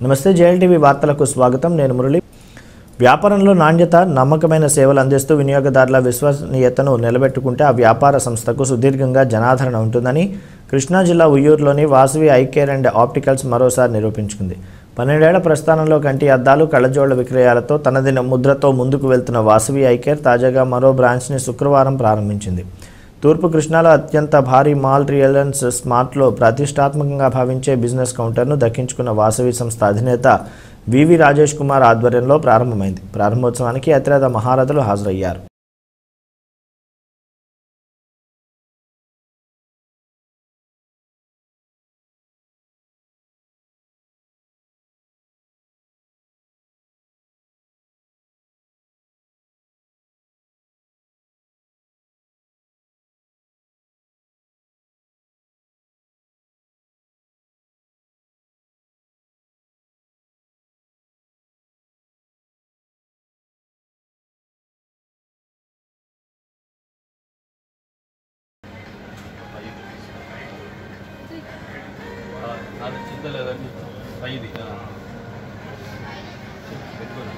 నమస్తే జేఎల్టీవీ వార్తలకు స్వాగతం నేను మురళి వ్యాపారంలో నాణ్యత నమ్మకమైన సేవలు అందిస్తూ వినియోగదారుల విశ్వసనీయతను నిలబెట్టుకుంటే ఆ వ్యాపార సంస్థకు సుదీర్ఘంగా జనాదరణ ఉంటుందని కృష్ణా జిల్లా ఉయ్యూరులోని Vasavi eye care and opticals మరోసారి నిరూపించుకుంది పన్నెండేళ్ల ప్రస్థానంలో కంటి అద్దాలు కళ్ళజోళ్ల విక్రయాలతో తనదిన ముద్రతో ముందుకు వెళ్తున్న వాసవి ఐ కేర్ తాజాగా మరో బ్రాంచ్ని శుక్రవారం ప్రారంభించింది తూర్పు కృష్ణాలో అత్యంత భారీ మాల్ రియలెన్స్ స్మార్ట్లో ప్రతిష్టాత్మకంగా భావించే బిజినెస్ కౌంటర్ను దక్కించుకున్న వాసవి సంస్థ అధినేత వివి రాజేష్ కుమార్ ఆధ్వర్యంలో ప్రారంభమైంది ప్రారంభోత్సవానికి అతిరథ మహారథులు హాజరయ్యారు అది చింతలేదండి ఐదు పెట్టుకోండి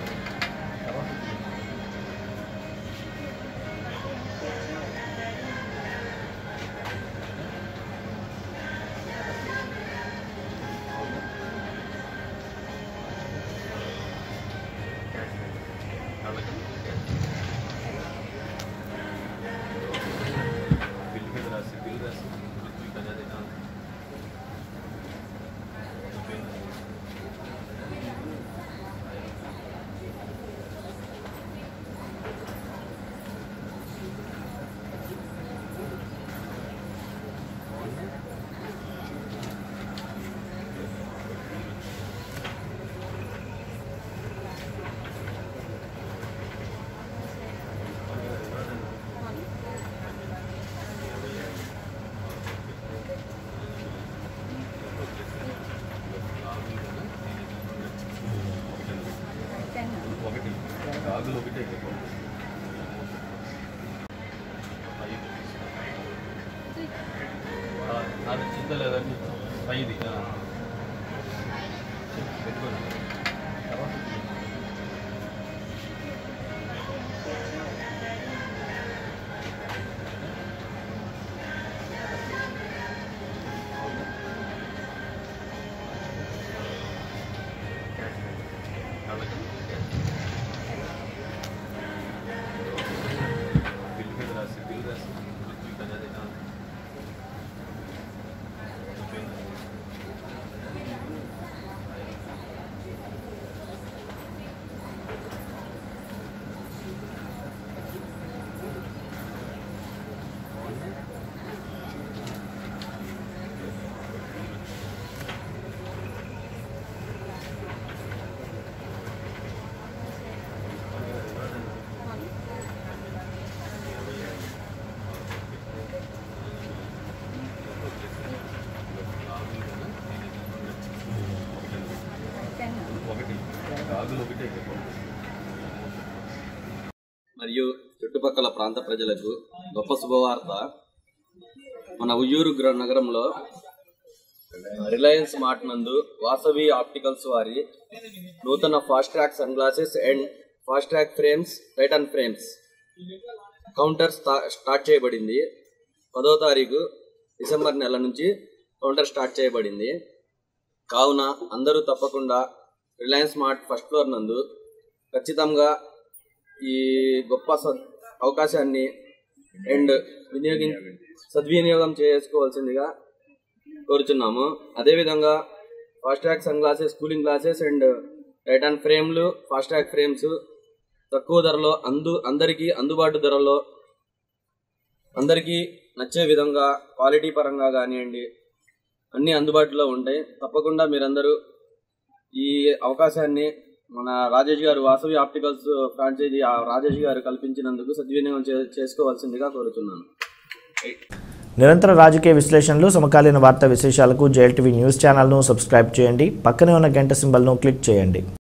బిల్ మీద రాసి బిల్ రాసి బిల్ కదా ఒకటి గాజులు ఒకటి అది చింతలేదండి ఐదు పెట్టుకోండి బిల్ మీద రాసి బిల్ రాసి బిల్ కదా ఒకటి గాజులు ఒకటి మరియు చుట్టుపక్కల ప్రాంత ప్రజలకు గొప్ప శుభవార్త మన ఉయ్యూరు గ్ర నగరంలో రిలయన్స్ మార్ట్ నందు వాసవి ఆప్టికల్స్ వారి నూతన fast track sunglasses and fast track frames Titan frames counter స్టా- స్టార్ట్ చేయబడింది పదో తారీఖు డిసెంబర్ నెల నుంచి కౌంటర్ స్టార్ట్ చేయబడింది కావున అందరూ తప్పకుండా రిలయన్స్ మార్ట్ ఫస్ట్ ఫ్లోర్ నందు ఖచ్చితంగా ఈ గొప్ప సద్ అవకాశాన్ని అండ్ వినియోగి సద్వినియోగం చేసుకోవాల్సిందిగా కోరుచున్నాము అదేవిధంగా fast track sunglasses cooling glasses and Titan ఫ్రేమ్లు ఫాస్ట్ ట్రాక్ ఫ్రేమ్స్ తక్కువ ధరలో అందు అందరికీ అందుబాటు ధరలో అందరికీ నచ్చే విధంగా క్వాలిటీ పరంగా కానివ్వండి అన్నీ అందుబాటులో ఉంటాయి తప్పకుండా మీరందరూ ఈ అవకాశాన్ని మన రాజేష్ గారు వాసవి ఆప్టికల్స్ ఫ్రాంచైజీ ఆ రాజేష్ గారు కల్పించినందుకు సద్వినియోగం చే- చేసుకోవాల్సిందిగా కోరుతున్నాను నిరంతర రాజకీయ విశ్లేషణలు సమకాలీన వార్తా విశేషాలకు జేఎల్టీవీ న్యూస్ ఛానల్ను సబ్స్క్రైబ్ చేయండి పక్కనే ఉన్న గంట సింబల్ను క్లిక్ చేయండి